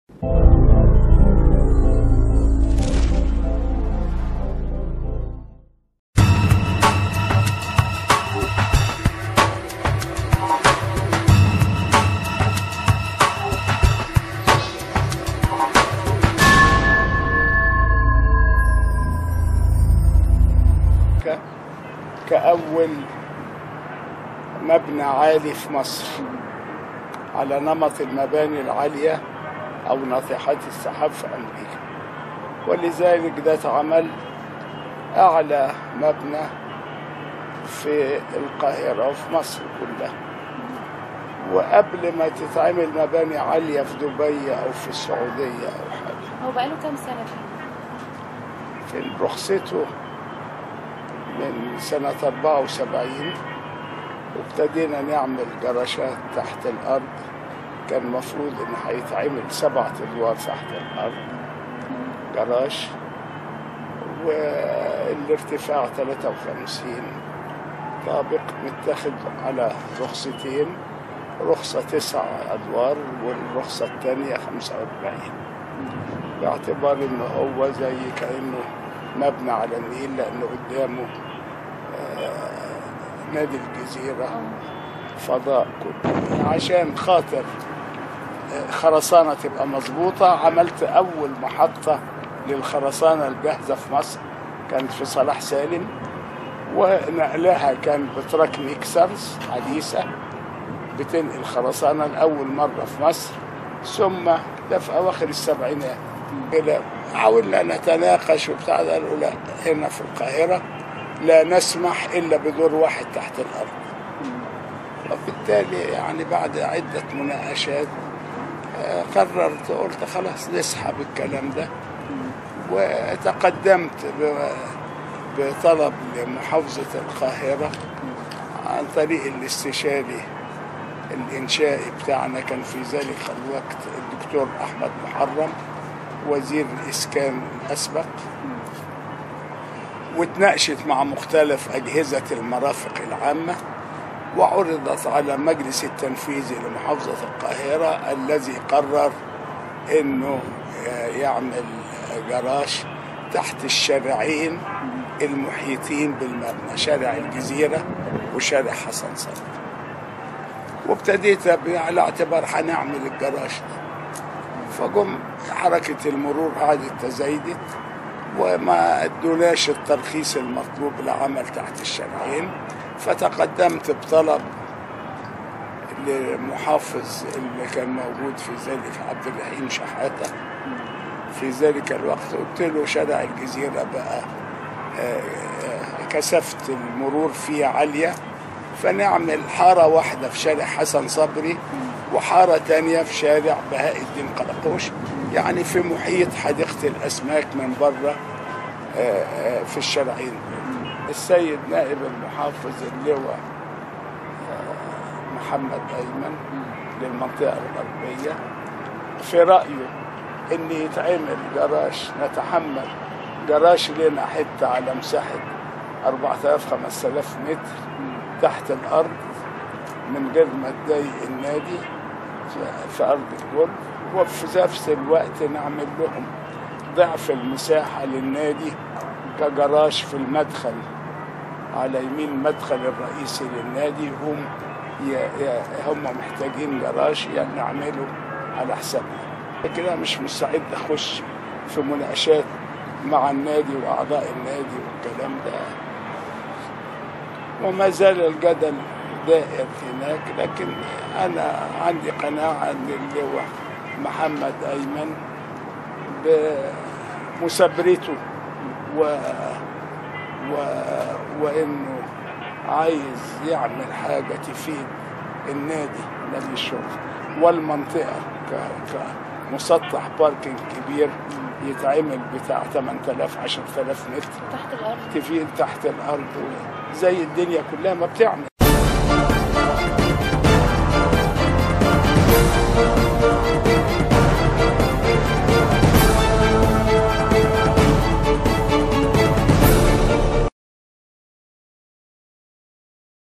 كأول مبنى عالي في مصر على نمط المباني العالية أو ناطحات السحاب في أمريكا ولذلك ده اتعمل أعلى مبنى في القاهرة وفي مصر كلها وقبل ما تتعمل مباني عالية في دبي أو في السعودية أو حاجة هو بقاله كام سنة فيه؟ في رخصته من سنة 74 وابتدينا نعمل جراشات تحت الأرض كان المفروض إن هيتعمل سبعة أدوار تحت الأرض جراج والارتفاع 53 طابق متاخد على رخصتين رخصة تسع أدوار والرخصة الثانية 45 باعتبار إنه هو زي كأنه مبنى على النيل لأنه قدامه آه، نادي الجزيرة فضاء كله عشان خاطر آه، خرسانة تبقى مظبوطة عملت أول محطة للخرسانة الجاهزة في مصر كانت في صلاح سالم ونقلها كان بتراك ميكسرز حديثة بتنقل خرسانة لأول مرة في مصر ثم ده في أواخر السبعينات كده حاولنا نتناقش وبتاع ده قالوا لا هنا في القاهرة لا نسمح إلا بدور واحد تحت الأرض وبالتالي يعني بعد عدة مناقشات آه، قررت قلت خلاص نسحب الكلام ده وتقدمت ب- بطلب لمحافظة القاهرة عن طريق الاستشاري الإنشائي بتاعنا كان في ذلك الوقت الدكتور أحمد محرم وزير الإسكان الأسبق وتناقشت مع مختلف أجهزة المرافق العامة وعرضت على مجلس التنفيذي لمحافظة القاهرة الذي قرر انه يعمل جراج تحت الشارعين المحيطين بالمبنى شارع الجزيرة وشارع حسن صدر وابتديت على اعتبار هنعمل الجراج ده فجم حركة المرور قعدت تزايدت وما ادوناش الترخيص المطلوب لعمل تحت الشارعين فتقدمت بطلب لمحافظ اللي كان موجود في ذلك عبد الرحيم شحاتة في ذلك الوقت قلت له شارع الجزيرة بقى آه، آه، كثافة المرور فيه عالية فنعمل حارة واحدة في شارع حسن صبري وحارة تانية في شارع بهاء الدين قلقوش يعني في محيط حديقة الأسماك من بره آه، آه، في الشارعين السيد نائب المحافظ اللواء آه، محمد أيمن للمنطقة الغربية في رأيه إن يتعمل جراج نتحمل جراج لنا حتة على مساحة 4000 5000 متر تحت الأرض من غير ما تضايق النادي في- في أرض الجولف وفي نفس الوقت نعمل لهم ضعف المساحة للنادي كجراج في المدخل على يمين المدخل الرئيسي للنادي هم ي... ي... هم محتاجين جراج يعني نعمله على حسابنا كده مش مستعد اخش في مناقشات مع النادي واعضاء النادي والكلام ده وما زال الجدل دائر هناك لكن انا عندي قناعه ان اللواء محمد ايمن بمثابرته و... و... وانه عايز يعمل حاجه تفيد النادي نادي الشرطه والمنطقه ك... كمسطح باركنج كبير يتعمل بتاع 8000 10000 متر تحت الأرض تفيد تحت الارض زي الدنيا كلها ما بتعمل